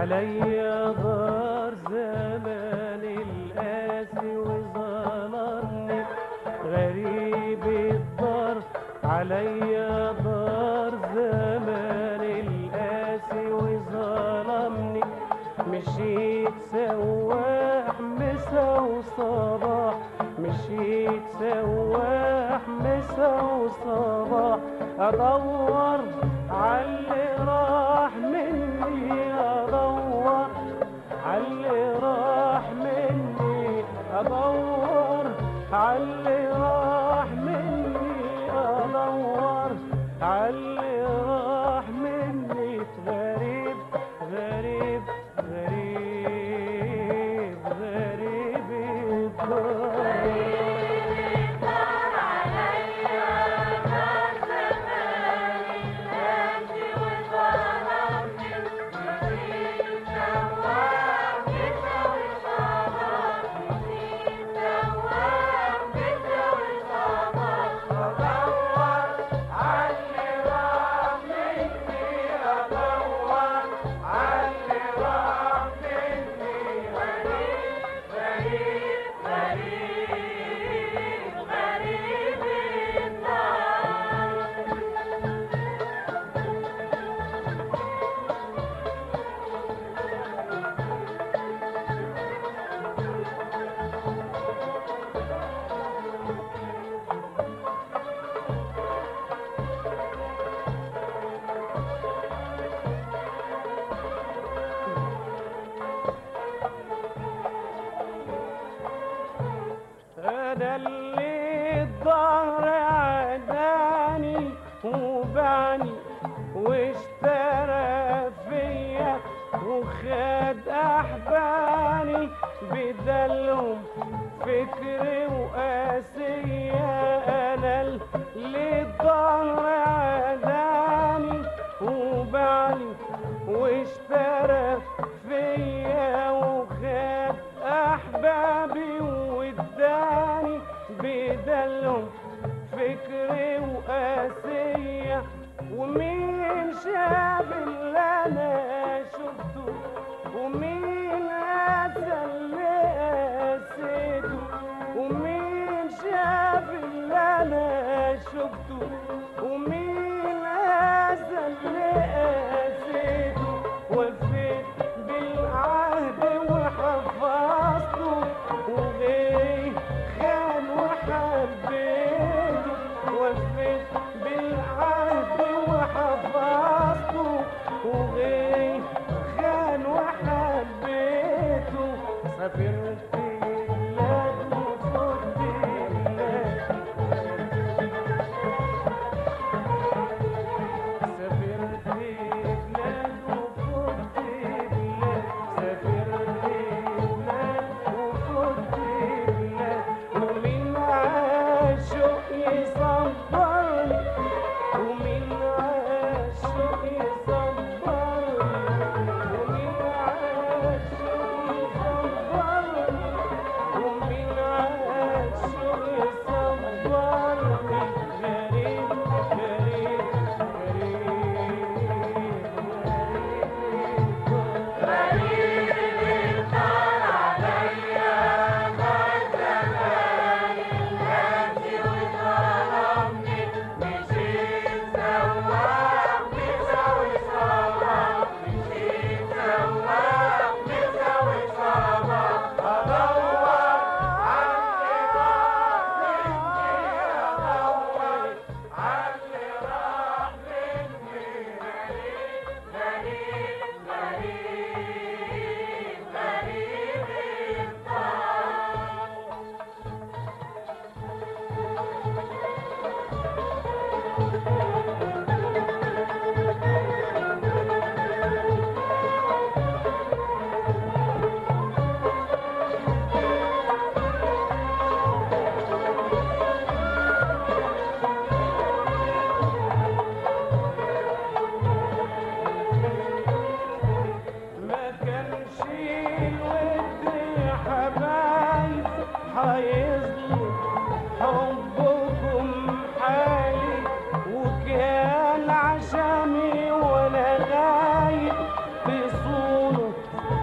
عليا دار زمان القاسي وظلمني غريب الدار عليا دار زمان القاسي وظلمني مشيت سواح مسا وصباح مشيت سواح مسا وصباح ادور عاللي راح مني ادور عاللي راح مني ادور عاللي راح مني ادور عاللي راح مني غريب غريب غريب غريب الدار انا اللي الظهر عداني وبعني واشترى فيا وخد احباني بدلهم فكري وقاسية انا اللي الظهر عداني وبعني واشترى فيا وخد احبابي واداني بدلهم فكري وقاسية ومين شاف اللي انا شفته ومين قاسى اللي قاسيته ومين شاف اللي انا شفته ومين قاسى اللي قاسيته وفيت بالعهد وحفظته وغير خان وحبيته وفيت بالعهد وحفظته وغير خان وحبيته سافرت بلاد وفوت بلاد سافرت بلاد وفوت بلاد سافرت بلاد وفوت بلاد ومن عاشق يصبرني ومن عاشق يصبرني ومن عاشق يصبرني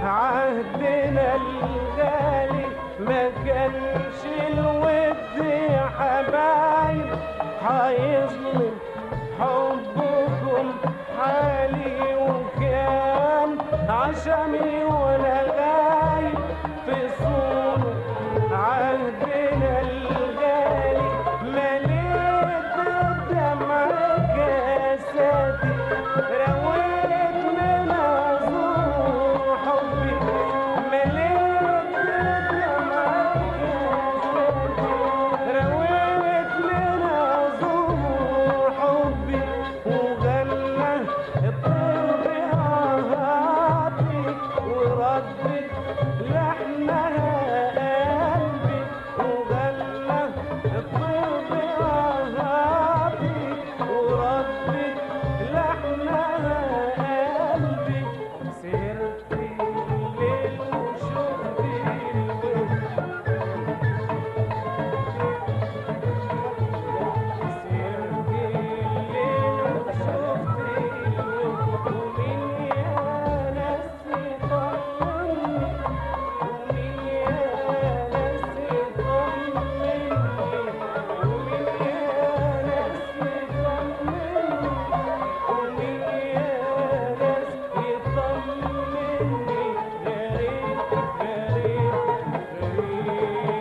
عهدنا الغالي ما كانش الود يا حبايب هيظلم حبكم حالي وكان عشمي وانا غايب في صونه عهدنا الغالي مليت الدمع كاساتي رويت من عزوم حبي مليت الدمع كاساتي رويت من عزوم حبي وغنى الطير عهاتي وردت لحنها قلبي وغنى الطير عهاتي وردت لحنها قلبي سهرت الليل وشفت الوجه سهرت الليل وشفت الوجه ومين يا ناس يطمني ومين يا ناس يطمني ومين يا ناس يطمني ومين يا ناس يطمني يا ريت يا ريت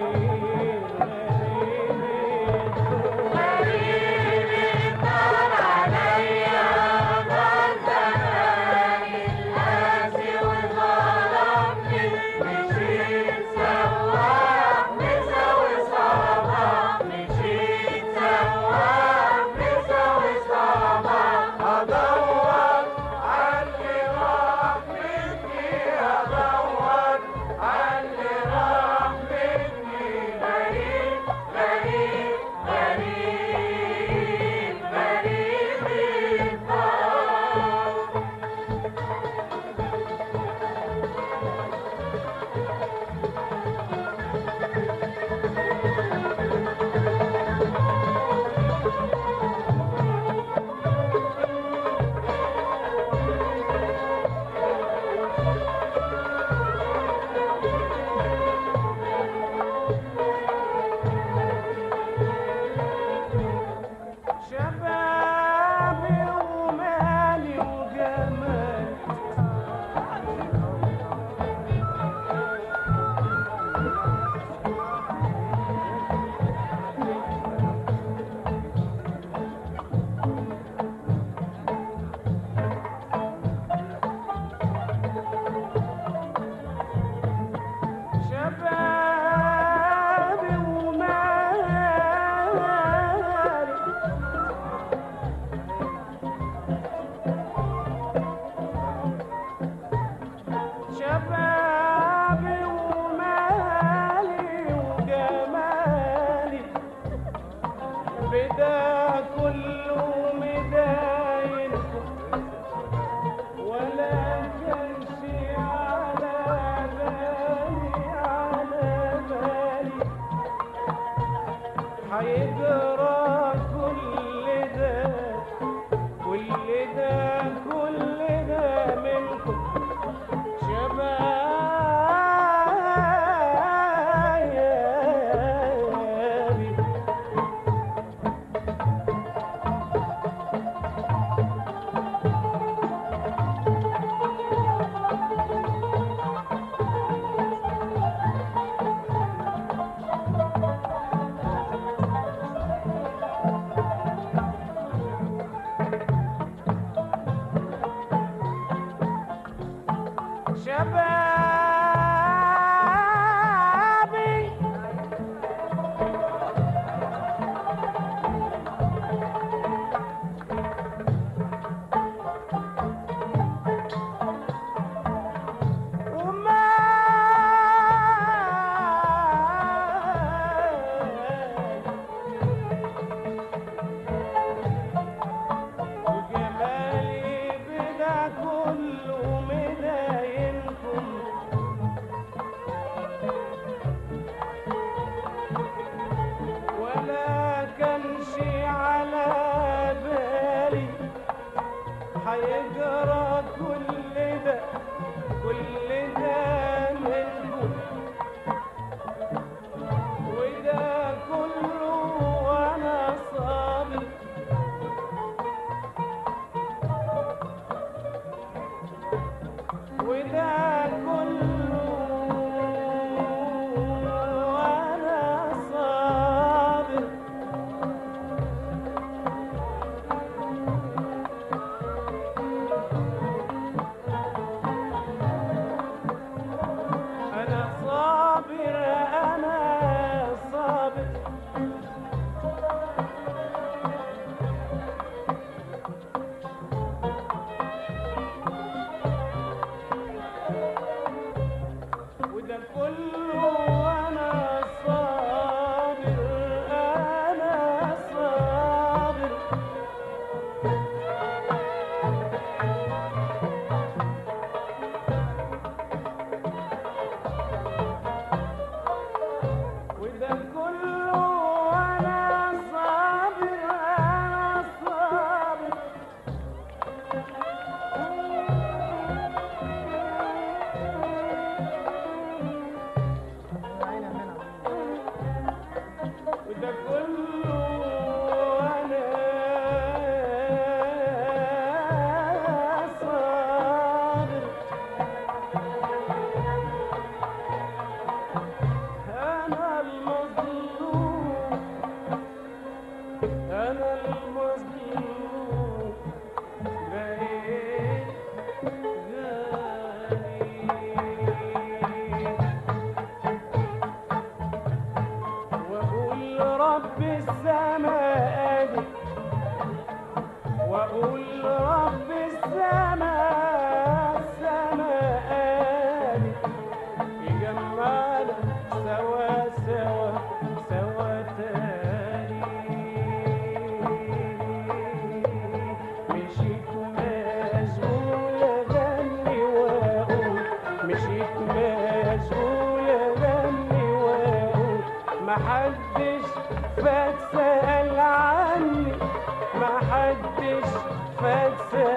غريب طار عليا طال زماني القاسي وظلمني مشيت سواح مساوي صباح مشيت سواح مساوي صباح أدور عني راح مني أدور عني راح مني غريب غريب غريب غريب الطار شبابي ومالي وجمالي شبابي ومالي شبابي ومالي وجمالي بدا كله مداينكم ولا كانش على بالي على بالي هيجرى كل ده كل ده كل ده منكم شبابي شبابي وما وجمالي بدا كله مداينكم وده كله وانا صابر انا صابر انا صابر وده كله وانا صابر انا صابر وده كله وانا صابر انا صابر وده كله وانا صابر انا المظلوم انا المظلوم بقيت غالي واقول رب السماء دي واقول رب السماء السماء دي يجمعنا سوا سوا سوا تاني مشيت مشغول اغني واقول مشيت مشغول اغني واقول محدش فات سأل عني محدش فات سأل